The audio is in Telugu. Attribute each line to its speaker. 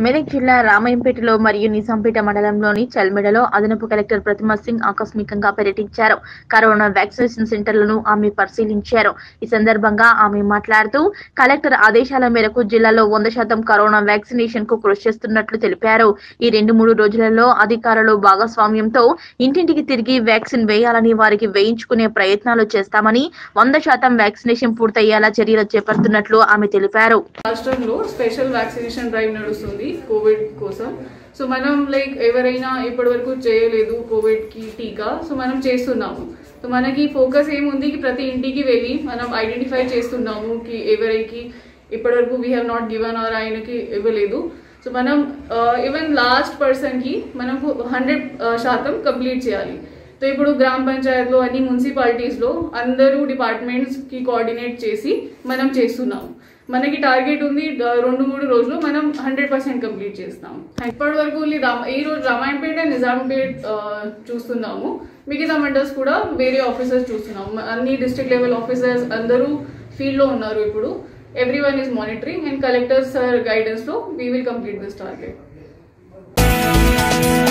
Speaker 1: మెదక్ జిల్లా రామాయంపేటలో మరియు నిజాంపేట మండలంలోని చల్మెడలో అదనపు కలెక్టర్ ప్రతిమ సింగ్ ఆకస్మికంగా పర్యటించారు కరోనా వ్యాక్సినేషన్ సెంటర్లను ఆమె పరిశీలించారు ఈ సందర్భంగా ఆమె మాట్లాడుతూ కలెక్టర్ ఆదేశాల మేరకు జిల్లాలో వంద శాతం కరోనా వ్యాక్సినేషన్ కు కృషి చేస్తున్నట్లు తెలిపారు ఈ రెండు మూడు రోజులలో అధికారులు భాగస్వామ్యంతో ఇంటింటికి తిరిగి వ్యాక్సిన్ వేయాలని వారికి వేయించుకునే ప్రయత్నాలు చేస్తామని వంద శాతం వ్యాక్సినేషన్ పూర్తయ్యేలా చర్యలు చేపడుతున్నట్లు ఆమె తెలిపారు
Speaker 2: రాష్ట్రంలో స్పెషల్ వ్యాక్సినేషన్ డ్రైవ్ నడుస్తుంది కోవిడ్ కోసం సో మనం లైక్ ఎవరైనా ఇప్పటివరకు చేయలేదు కోవిడ్ కి టీకా సో మనం చేస్తున్నాము సో మనకి ఫోకస్ ఏముంది కి ప్రతి ఇంటికి వెళ్ళి మనం ఐడెంటిఫై చేస్తున్నాము కి ఎవరికి ఇప్పటివరకు we have not given or ఆయనకి ఇవ్వలేదు సో మనం ఈవెన్ లాస్ట్ పర్సన్కి మనకు హండ్రెడ్ శాతం కంప్లీట్ చేయాలి సో ఇప్పుడు గ్రామ పంచాయత్లో అన్ని మున్సిపాలిటీస్లో అందరూ డిపార్ట్మెంట్స్కి కోఆర్డినేట్ చేసి మనం చేస్తున్నాము మనకి టార్గెట్ ఉంది ద- రెండు మూడు రోజులు మనం హండ్రెడ్ పర్సెంట్ కంప్లీట్ చేస్తాం ఇప్పటి వరకు ఈ రామ ఈ రోజు రామాయణపేట నిజాంపేట్ ఆ, చూస్తున్నాము మిగతా మండల్స్ కూడా వేరే ఆఫీసర్స్ చూస్తున్నాము అన్ని డిస్ట్రిక్ట్ లెవెల్ ఆఫీసర్స్ అందరూ ఫీల్డ్లో ఉన్నారు ఇప్పుడు everyone is monitoring and collector sir గైడెన్స్లో we will complete this target